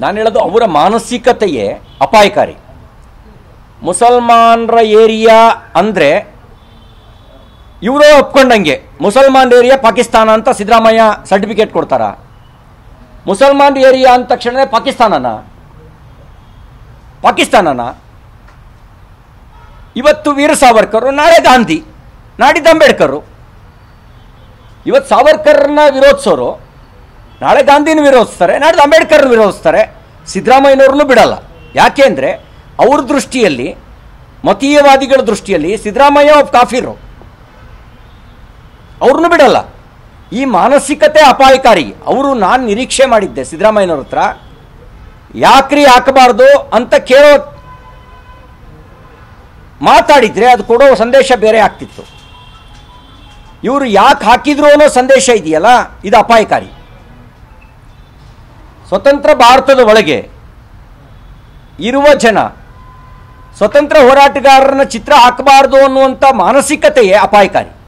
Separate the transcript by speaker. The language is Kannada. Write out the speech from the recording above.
Speaker 1: ನಾನು ಹೇಳೋದು ಅವರ ಮಾನಸಿಕತೆಯೇ ಅಪಾಯಕಾರಿ ಮುಸಲ್ಮಾನರ ಏರಿಯಾ ಅಂದರೆ ಇವರೇ ಒಪ್ಕೊಂಡಂಗೆ ಮುಸಲ್ಮಾನ್ ಏರಿಯಾ ಪಾಕಿಸ್ತಾನ ಅಂತ ಸಿದ್ದರಾಮಯ್ಯ ಸರ್ಟಿಫಿಕೇಟ್ ಕೊಡ್ತಾರ ಮುಸಲ್ಮಾನ್ ಏರಿಯಾ ಅಂದ ತಕ್ಷಣ ಪಾಕಿಸ್ತಾನನ ಪಾಕಿಸ್ತಾನನ ಇವತ್ತು ವೀರ ಸಾವರ್ಕರ್ ನಾಳೆ ಗಾಂಧಿ ನಾಡಿದ್ದು ಅಂಬೇಡ್ಕರ್ ಇವತ್ತು ಸಾವರ್ಕರ್ನ ವಿರೋಧಿಸೋರು ನಾಳೆ ಗಾಂಧಿನ ವಿರೋಧಿಸ್ತಾರೆ ನಾಡಿದ್ದು ಅಂಬೇಡ್ಕರ್ನ ವಿರೋಧಿಸ್ತಾರೆ ಸಿದ್ದರಾಮಯ್ಯನವ್ರನ್ನೂ ಬಿಡಲ್ಲ ಯಾಕೆ ಅಂದರೆ ಅವ್ರ ದೃಷ್ಟಿಯಲ್ಲಿ ಮತೀಯವಾದಿಗಳ ದೃಷ್ಟಿಯಲ್ಲಿ ಸಿದ್ದರಾಮಯ್ಯ ಒಬ್ಬ ಕಾಫಿರು ಅವ್ರನ್ನೂ ಬಿಡಲ್ಲ ಈ ಮಾನಸಿಕತೆ ಅಪಾಯಕಾರಿ ಅವರು ನಾನು ನಿರೀಕ್ಷೆ ಮಾಡಿದ್ದೆ ಸಿದ್ದರಾಮಯ್ಯನವ್ರ ಹತ್ರ ಯಾಕ್ರಿ ಹಾಕಬಾರ್ದು ಅಂತ ಕೇಳೋ ಮಾತಾಡಿದ್ರೆ ಅದು ಕೊಡೋ ಸಂದೇಶ ಬೇರೆ ಆಗ್ತಿತ್ತು ಇವರು ಯಾಕೆ ಹಾಕಿದ್ರು ಅನ್ನೋ ಸಂದೇಶ ಇದೆಯಲ್ಲ ಇದು ಅಪಾಯಕಾರಿ ಸ್ವತಂತ್ರ ಭಾರತದ ಒಳಗೆ ಇರುವ ಜನ ಸ್ವತಂತ್ರ ಹೋರಾಟಗಾರರನ್ನ ಚಿತ್ರ ಹಾಕಬಾರ್ದು ಅನ್ನುವಂಥ ಮಾನಸಿಕತೆಯೇ ಅಪಾಯಕಾರಿ